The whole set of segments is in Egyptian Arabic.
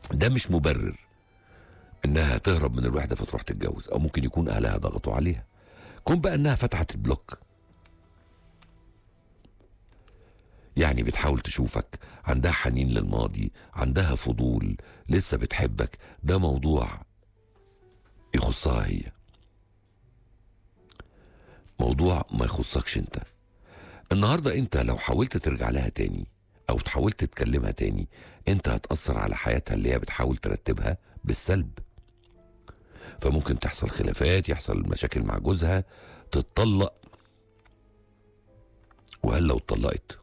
ده مش مبرر انها تهرب من الوحده فتروح تتجوز او ممكن يكون اهلها ضغطوا عليها كون بقى انها فتحت البلوك يعني بتحاول تشوفك عندها حنين للماضي عندها فضول لسه بتحبك ده موضوع يخصها هي موضوع ما يخصكش انت النهارده انت لو حاولت ترجع لها تاني او حاولت تكلمها تاني انت هتأثر على حياتها اللي هي بتحاول ترتبها بالسلب فممكن تحصل خلافات يحصل مشاكل مع جوزها تتطلق وهل لو اتطلقت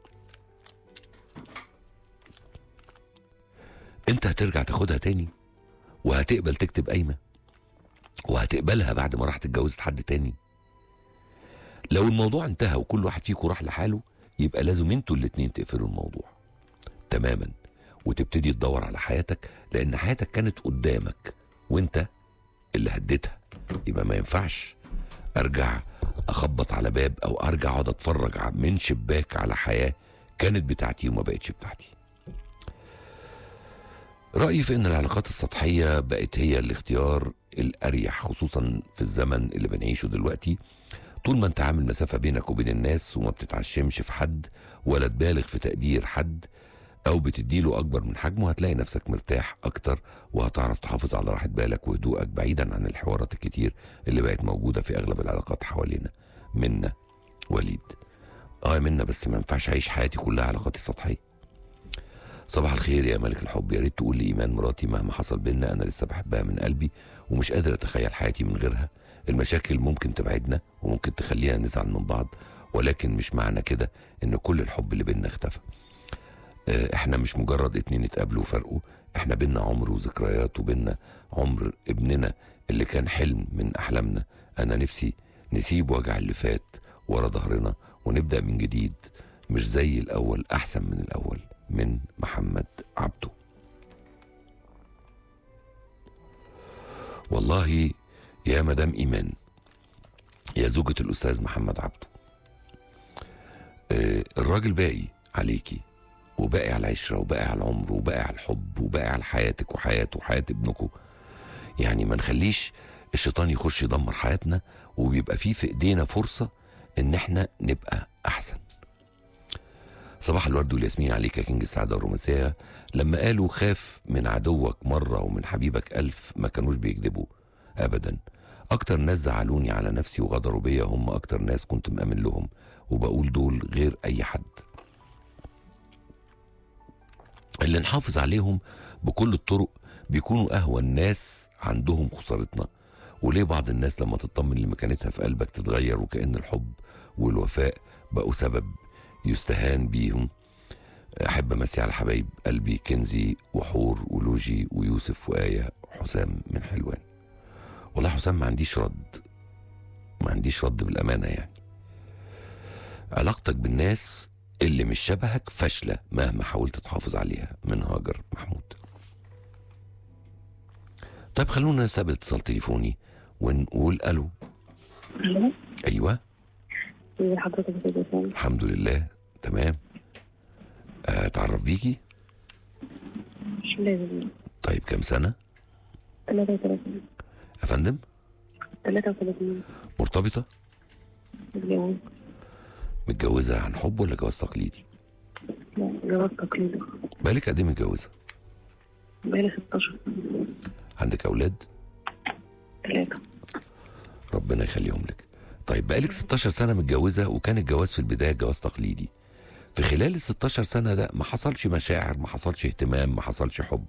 انت هترجع تاخدها تاني وهتقبل تكتب قايمه وهتقبلها بعد ما راحت اتجوزت حد تاني لو الموضوع انتهى وكل واحد فيكم راح لحاله يبقى لازم انتوا الاتنين تقفلوا الموضوع تماما وتبتدي تدور على حياتك لان حياتك كانت قدامك وانت اللي هديتها يبقى ما ينفعش ارجع اخبط على باب او ارجع اقعد اتفرج ع- من شباك على حياه كانت بتاعتي وما بقتش بتاعتي رأيي في إن العلاقات السطحية بقت هي الاختيار الأريح خصوصا في الزمن اللي بنعيشه دلوقتي طول ما أنت عامل مسافة بينك وبين الناس وما بتتعشمش في حد ولا تبالغ في تقدير حد أو بتديله أكبر من حجمه هتلاقي نفسك مرتاح أكتر وهتعرف تحافظ على راحة بالك وهدوءك بعيدا عن الحوارات الكتير اللي بقت موجودة في أغلب العلاقات حوالينا منا وليد اه يا منا بس ما ينفعش اعيش حياتي كلها علاقاتي سطحيه صباح الخير يا ملك الحب يا ريت تقول لي ايمان مراتي مهما حصل بينا انا لسه بحبها من قلبي ومش قادر اتخيل حياتي من غيرها المشاكل ممكن تبعدنا وممكن تخلينا نزعل من بعض ولكن مش معنى كده ان كل الحب اللي بينا اختفى آه، احنا مش مجرد اتنين اتقابلوا وفرقوا احنا بينا عمر وذكريات وبينا عمر ابننا اللي كان حلم من احلامنا انا نفسي نسيب وجع اللي فات ورا ظهرنا ونبدا من جديد مش زي الاول احسن من الاول من محمد عبده والله يا مدام ايمان يا زوجة الاستاذ محمد عبده آه، الراجل باقي عليكي وباقي على العشره وباقي على العمر وباقي على الحب وباقي على حياتك وحياته وحياه ابنكم يعني ما نخليش الشيطان يخش يدمر حياتنا وبيبقى فيه في ايدينا فرصه ان احنا نبقى احسن صباح الورد والياسمين عليك يا كينج السعاده والرومانسيه لما قالوا خاف من عدوك مره ومن حبيبك الف ما كانوش بيكذبوا ابدا اكتر ناس زعلوني على نفسي وغدروا بيا هم اكتر ناس كنت مأمن لهم وبقول دول غير اي حد اللي نحافظ عليهم بكل الطرق بيكونوا اهون ناس عندهم خسارتنا وليه بعض الناس لما تطمن لمكانتها في قلبك تتغير وكأن الحب والوفاء بقوا سبب يستهان بيهم احب امسي على حبايب قلبي كنزي وحور ولوجي ويوسف وآية حسام من حلوان والله حسام ما عنديش رد ما عنديش رد بالامانه يعني علاقتك بالناس اللي مش شبهك فاشله مهما حاولت تحافظ عليها من هاجر محمود طيب خلونا نستقبل اتصال تليفوني ونقول الو الو ايوه ازي حضرتك يا استاذ وسام الحمد لله تمام آه، اتعرف بيكي مش لازم طيب كام سنه 33 يا فندم 33 مرتبطه متجوز متجوزه عن حب ولا جواز تقليدي لا جواز تقليدي بالك قد ايه متجوزه بقالي 16 سنة عندك اولاد ثلاثة ربنا يخليهم لك طيب بقالك 16 سنه متجوزه وكان الجواز في البدايه جواز تقليدي في خلال ال 16 سنه ده ما حصلش مشاعر ما حصلش اهتمام ما حصلش حب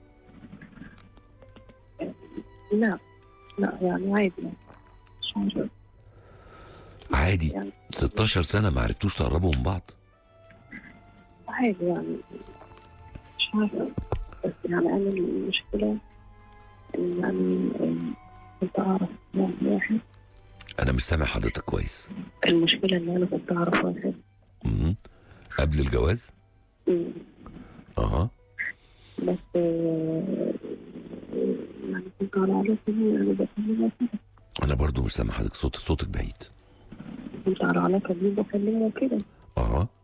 لا لا يعني عادي يعني مش عارفة عادي يعني 16 سنه ما عرفتوش تقربوا من بعض عادي يعني مش عارفة بس يعني أنا المشكلة إن يعني آه، كنت أعرف واحد انا مش سامع حضرتك كويس المشكلة إن أنا كنت أعرف واحد مم. قبل الجواز مم. اها بس آه، يعني كنت على علاقة بيه يعني بكلمه كده انا برضو مش سامع حضرتك صوت صوتك بعيد كنت على علاقة بيه بكلمه كده اه